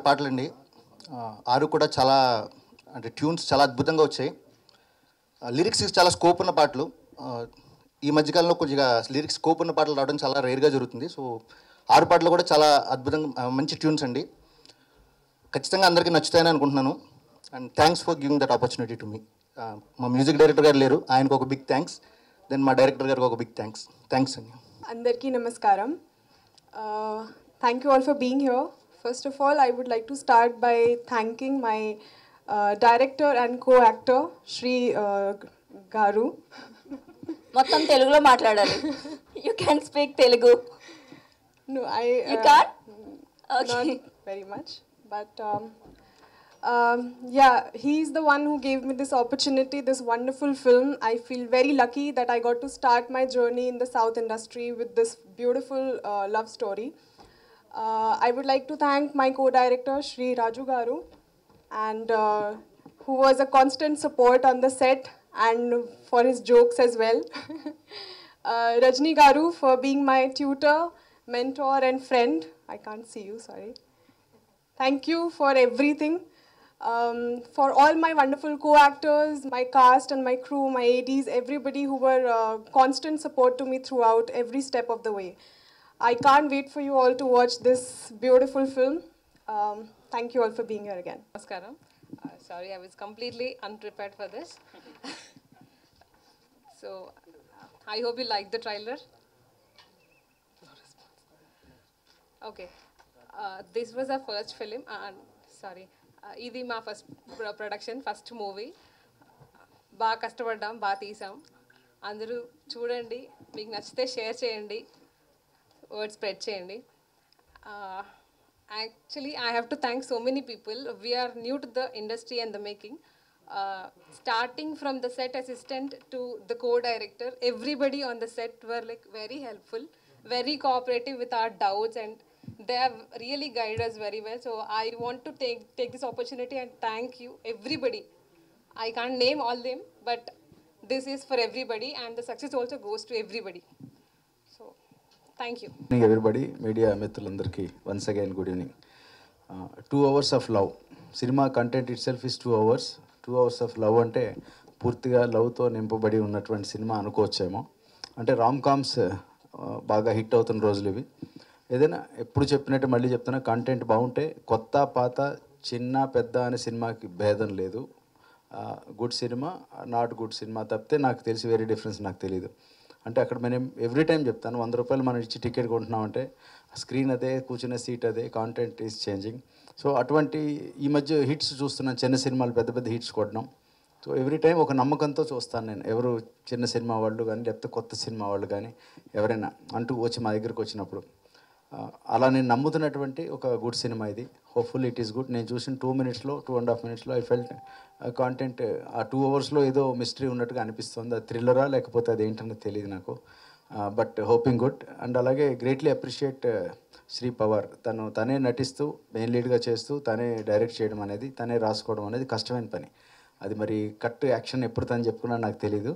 పాటలండి ఆ, ఆరు కూడా చాలా అంటే ట్యూన్స్ చాలా అద్భుతంగా వచ్చాయి లిరిక్స్ చాలా స్కోప్ ఉన్న పాటలు ఆ, ఈ మధ్యకాలంలో కొద్దిగా లిరిక్స్ స్కోప్ ఉన్న పాటలు రావడం చాలా రేర్గా జరుగుతుంది సో ఆరు పాటలు కూడా చాలా అద్భుతంగా ఆ, మంచి ట్యూన్స్ అండి ఖచ్చితంగా అందరికీ నచ్చుతాయని అనుకుంటున్నాను and thanks for giving that opportunity to me మా మ్యూజిక్ డైరెక్టర్ గారు లేరు ఆయనకు ఒక బిగ్ థ్యాంక్స్ దెన్ మా డైరెక్టర్ గారికి ఒక బిగ్ థ్యాంక్స్ థ్యాంక్స్ అండి అందరికీ నమస్కారం thank you all for being here first of all I would like to start by thanking my director and co actor Sri గారు మొత్తం తెలుగులో మాట్లాడాలి you can speak Telugu No, I. You uh, can't? Not Okay. very much, but um, um, yeah, he's the one who gave me this opportunity, this wonderful film. I feel very lucky that I got to start my journey in the South industry with this beautiful uh, love story. Uh, I would like to thank my co-director Sri Raju Garu, and uh, who was a constant support on the set and for his jokes as well. uh, Rajni Garu for being my tutor, mentor, and friend. I can't see you, sorry. Thank you for everything. Um, for all my wonderful co-actors, my cast and my crew, my ADs, everybody who were uh, constant support to me throughout every step of the way. I can't wait for you all to watch this beautiful film. Um, thank you all for being here again. Namaskaram. Uh, sorry, I was completely unprepared for this. so, I hope you liked the trailer. Okay. Uh, this was our first film. Uh, sorry. Uh, ఇది మా first production first movie బాగా కష్టపడ్డాం బాగా తీసాం అందరూ చూడండి మీకు నచ్చితే షేర్ చేయండి వర్డ్ స్ప్రెడ్ చేయండి actually I have to thank so many people we're new to the industry and the making starting from the set assistant to the co director everybody on the set were like very helpful very cooperative with our doubts and they have really guided us very well so i want to take take this opportunity and thank you everybody i can't name all them but this is for everybody and the success also goes to everybody so thank you evening everybody media మిత్రులందరికీ once again good evening two hours of love cinema content itself is two hours two hours of love అంటే పూర్తిగా లవ్తో నింపబడి ఉన్నటువంటి cinema అనుకోవచ్చేమో అంటే Ram comms బాగా hit అవుతున్న రోజులు ఇవి ఏదైనా ఎప్పుడు చెప్పినట్టు మళ్ళీ చెప్తున్నా కంటెంట్ బాగుంటే కొత్త పాత చిన్న పెద్ద అనే సినిమాకి భేదం లేదు good cinema not good cinema తప్పితే నాకు తెలిసి వేరే డిఫరెన్స్ నాకు తెలియదు అంటే అక్కడ మనం ఎవ్రీ టైం చెప్తాను వంద రూపాయలు మనం ఇచ్చి టికెట్ కొంటున్నామంటే స్క్రీన్ అదే కూర్చునే సీట్ అదే కాంటెంట్ ఈజ్ చేంజింగ్ సో అటువంటి ఈ మధ్య హిట్స్ చూస్తున్నాను చిన్న సినిమాలు పెద్ద పెద్ద హిట్స్ కొట్టడం సో ఎవ్రీ టైం ఒక నమ్మకంతో చూస్తాను నేను ఎవరు చిన్న సినిమా వాళ్ళు కానీ లేకపోతే కొత్త సినిమా వాళ్ళు కానీ ఎవరైనా అంటూ వచ్చి మా దగ్గరికి వచ్చినప్పుడు ఆ, అలా నేను నమ్ముతున్నటువంటి ఒక గుడ్ సినిమా ఇది హోప్ఫుల్ ఇట్ ఈస్ గుడ్ నేను చూసిన టూ మినిట్స్లో టూ అండ్ హాఫ్ మినిట్స్లో ఐ ఫెల్ట్ కాంటెంట్ ఆ టూ అవర్స్లో ఏదో మిస్టరీ ఉన్నట్టుగా అనిపిస్తుంది అది థ్రిల్లరా లేకపోతే అది ఏంటన్నది తెలియదు నాకు బట్ హోపింగ్ గుడ్ అండ్ అలాగే గ్రేట్లీ అప్రిషియేట్ శ్రీ పవర్ తను తనే నటిస్తూ మెయిన్ లీడ్గా చేస్తూ తనే డైరెక్ట్ చేయడం అనేది తనే రాసుకోవడం అనేది కష్టమైన పని అది మరి కట్ యాక్షన్ ఎప్పుడు తను చెప్పుకున్నా నాకు తెలీదు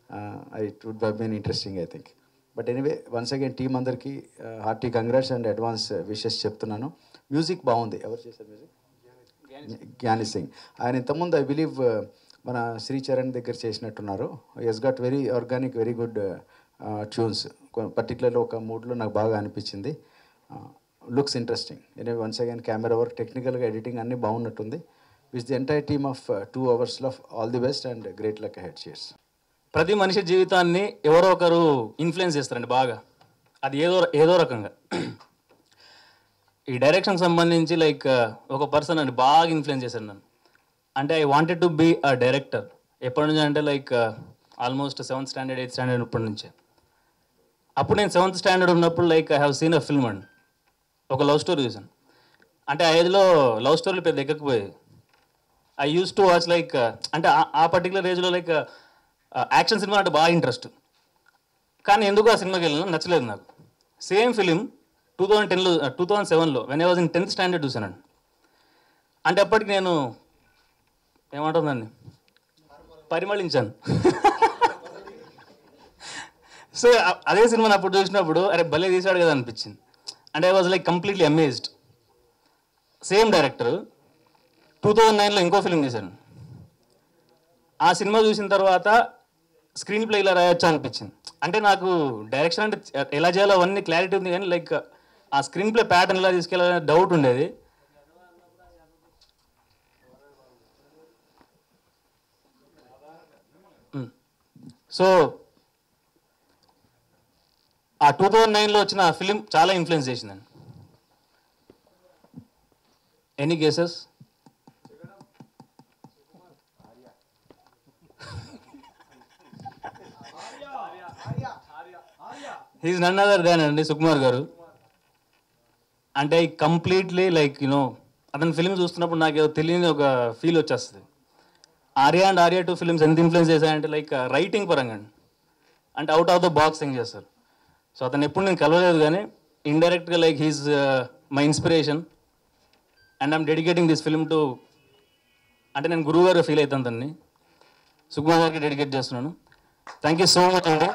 it would be been interesting I think but anyway once again team అందరికీ hearty congrats and advance wishes చెప్తున్నాను మ్యూజిక్ బాగుంది ఎవరు చేశారు మ్యూజిక్ జ్ఞాని సింగ్ ఆయన ఇంతకుముందు ఐ బిలీవ్ మన శ్రీచరణ్ దగ్గర చేసినట్టున్నారు yes got very organic very good tunes పర్టికులర్లో ఒక మూడ్లో నాకు బాగా అనిపించింది looks interesting any once again camera work టెక్నికల్గా ఎడిటింగ్ అన్నీ బాగున్నట్టుంది with the entire team of two అవర్స్లో all the best and great luck head shares ప్రతి మనిషి జీవితాన్ని ఎవరో ఒకరు ఇన్ఫ్లుయెన్స్ చేస్తారండి బాగా అది ఏదో ఏదో రకంగా ఈ డైరెక్షన్ సంబంధించి లైక్ ఒక పర్సన్ అండి బాగా ఇన్ఫ్లుయెన్స్ చేశారు నన్ను అంటే I wanted to be a director ఎప్పటి నుంచి అంటే like almost seventh standard eighth standard ఇప్పటి నుంచే అప్పుడు నేను సెవెంత్ స్టాండర్డ్ ఉన్నప్పుడు like I have seen a film అండి ఒక లవ్ స్టోరీ చూసాను అంటే ఆ ఏజ్లో లవ్ స్టోరీలు పెద్ద ఎక్కకపోయాయి I use to watch like అంటే ఆ- ఆ పర్టికులర్ ఏజ్లో లైక్ యాక్షన్ సినిమా అంటే బాగా ఇంట్రెస్ట్ కానీ ఎందుకు ఆ సినిమాకి వెళ్ళినా నచ్చలేదు నాకు సేమ్ ఫిలిం టూ థౌజండ్ టెన్లో టూ థౌజండ్ సెవెన్లో when I was in tenth standard చూశానండి అంటే అప్పటికి నేను ఏమంటుందండి పరిమళించాను సో అ- అదే సినిమాని అప్పుడు చూసినప్పుడు అరే భలే తీశాడు కదా అనిపించింది అంటే I was like completely amazed same director two thousand నైన్లో ఇంకో ఫిల్మ్ చేశాను ఆ సినిమా చూసిన తర్వాత స్క్రీన్ ప్లే ఇలా రాయొచ్చా అనిపించింది అంటే నాకు డైరెక్షన్ అంటే ఎలా చేయాలో అవన్నీ క్లారిటీ ఉంది కానీ లైక్ ఆ స్క్రీన్ ప్లే ప్యాటర్న్ ఎలా తీసుకెళ్ళాలనే డౌట్ ఉండేది సో ఆ టూ థౌజండ్ నైన్లో వచ్చిన ఫిలిం చాలా ఇన్ఫ్లుయెన్స్ చేసిందండి any cases he's none other than అండి సుకుమార్ గారు అంటే కంప్లీట్లీ లైక్ యూనో అతని ఫిల్మ్ చూస్తున్నప్పుడు నాకు ఏదో తెలియని ఒక ఫీల్ వచ్చేస్తుంది Arya and Arya two films ఎంత ఇన్ఫ్లుయెన్స్ చేశాయంటే లైక్ రైటింగ్ పరంగా అండి అంటే out of the box thing చేస్తారు సో అతను ఎప్పుడు నేను కలవలేదు కానీ ఇండైరెక్ట్గా like he's my inspiration and I'm dedicating this film to అంటే నేను గురువు గారు ఫీల్ అవుతాను దాన్ని సుకుమార్ గారికి డెడికేట్ చేస్తున్నాను థ్యాంక్ యూ సో మచ్ అండి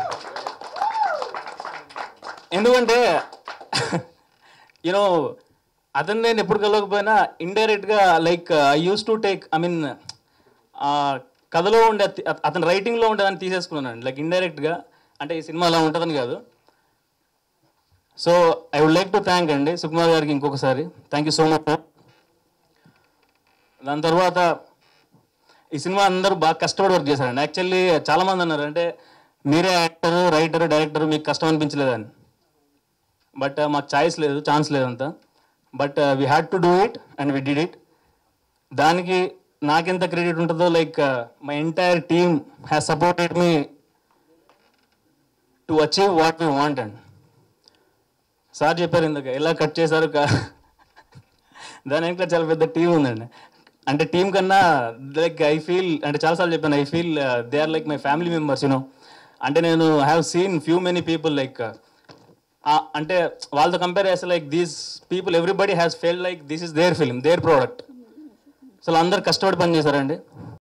ఎందుకంటే యూనో అతను నేను ఎప్పుడు కలవకపోయినా ఇండైరెక్ట్గా like I use to take I mean కథలో ఉండే అతి- అతని రైటింగ్లో ఉండేదాన్ని తీసేసుకున్నాను లైక్ ఇండైరెక్ట్గా అంటే ఈ సినిమా అలా ఉంటుందని కాదు so I would like to thank అండి సుకుమార్ గారికి ఇంకొకసారి థ్యాంక్ యూ సో మచ్ దాని తర్వాత ఈ సినిమా అందరూ బాగా కష్టపడి వర్క్ చేశారండి యాక్చువల్లీ చాలామంది అన్నారు అంటే మీరే యాక్టర్ రైటర్ డైరెక్టర్ మీకు కష్టం అనిపించలేదని బట్ మాకు ఛాయిస్ లేదు ఛాన్స్ లేదంతా but we had to do it and we did it దానికి నాకెంత క్రెడిట్ ఉంటుందో like my entire team has supported me to achieve what we want and sir చెప్పారు ఇందాక ఎలా కట్ చేశారు కా దాని వెనక చాలా పెద్ద టీం ఉందండి అంటే టీం కన్నా లైక్ ఐ ఫీల్ అంటే చాలాసార్లు చెప్పాను I feel they are like my family members you know అంటే నేను have seen few many people like అంటే వాళ్ళతో కంపేర్ చేస్తే like these people everybody has fail like this is their film their product అసలు అందరు కష్టపడి పని చేశారండి